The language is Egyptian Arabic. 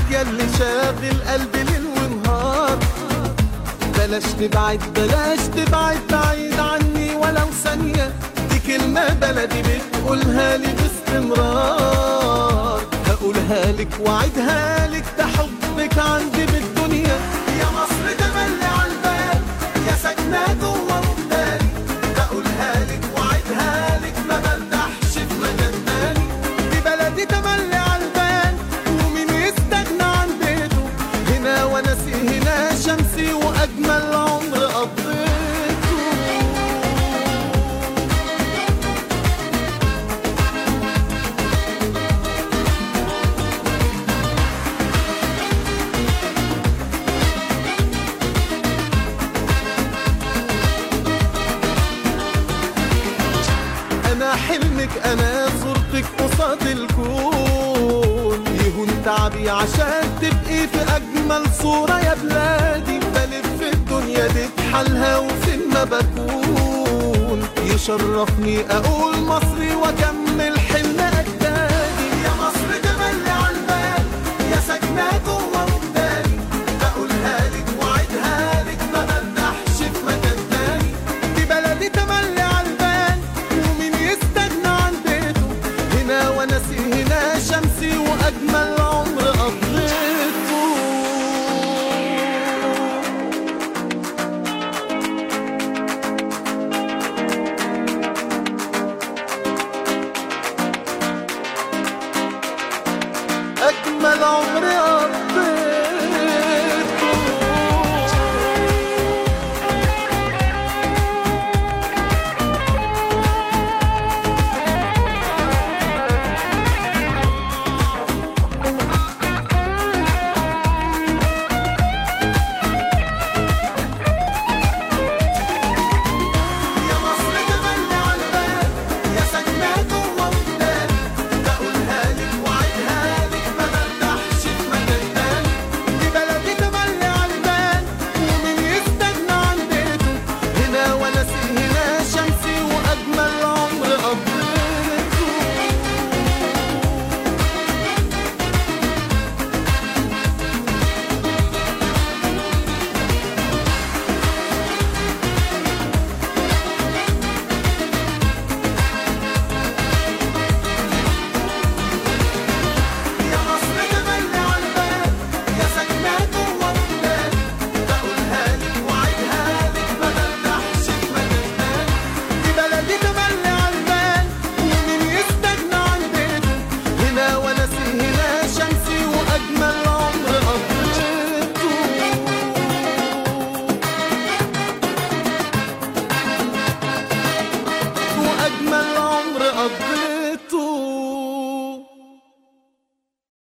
ياللي شاغل قلبي ليل ونهار بلاش تبعد بلاش تبعد بعيد عني ولو ثانية دي كلمة بلدي بتقولها لي باستمرار هقولها لك وعدها لك ده حبك عندي بالدنيا يا مصر تملي عالبال يا ساكنة جوه وبالي بقولها لك وعدها لك ما برتاحش في مكان تاني دي بلدي تملي عالبال ومين يستغنى عن بيته هنا وناسي هنا شمسي واجمل عمر قضيته انا حلمك انا صورتك قصاد الكون يهون تعبي عشان تبقي في اجمل صورة يا بلادي بلف الدنيا دي بحالها وفين ما بكون يشرفني اقول مصري واكمل حلم اجدادي يا مصر تملي عالبال يا ساكنة جوه وبدالي بقولها لك وعدها لك ما برتاحش في مكان تاني دي بلدي تملي عالبال ومين يستغنى عن بيته هنا وناسي هنا شمسي واجمل عمر قضيته أجمل عمر